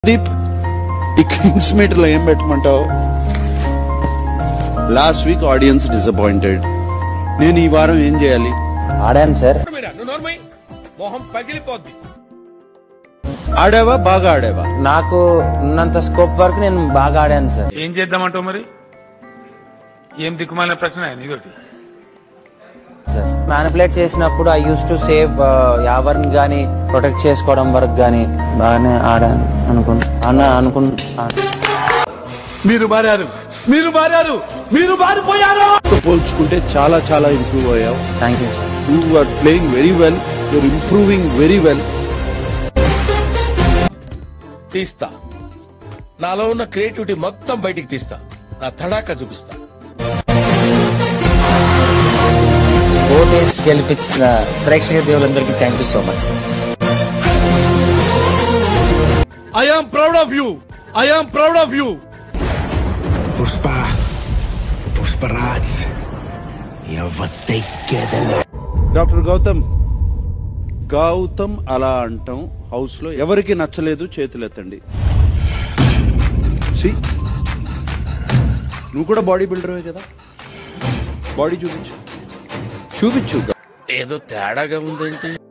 దీప్ ఈ Kings meter లో ఏం పెట్టమంటావు లాస్ట్ వీక్ ఆడియన్స్ డిసప్పాయింటెడ్ నేను ఈ వారం ఏం చేయాలి ఆడాను సార్ నువ్వు నోర్మై మొహం పగిలిపోద్ది ఆడావా బాగా ఆడావా నాకు ఉన్నంత స్కోప్ వరకు నేను బాగా ఆడాను సార్ ఏం చేద్దామంటావు మరి ఏం దిక్కుమాలిన ప్రశ్న ఇదొకటి సార్ మ్యానిపులేట్ చేసినప్పుడు ఐ యూస్ టు సేవ్ యావర్ని కానీ ప్రొటెక్ట్ చేసుకోవడం వరకు కానీ బాగానే ఆడాను అనుకున్నా అన్న అనుకున్నా మీరు మారారు మీరు మారారు మీరు మారిపోయారు తో పోల్చుకుంటే చాలా చాలా ఇంప్రూవ్ అయ్యావు thank you sir you are playing very well you're improving very well తీస్తా నాలో ఉన్న క్రియేటివిటీ మొత్తం బయటికి తీస్తా నా తడాక చూపిస్తా ఓటేసి గెలిపించిన ప్రేక్షక దేవులందరికీ thank you so much I am proud of you I am proud of you Pushpa Pushparaj ఎవతెక్కేదలే డాక్టర్ గౌతమ్ గౌతమ్ అలా అంటాం హౌస్ లో ఎవరికి నచ్చలేదు చేతులెత్తండి See? నువ్వు కూడా బాడీ బిల్డర్వే కదా బాడీ చూపించు చూపించు ఏదో తేడాగా ఉందేంటి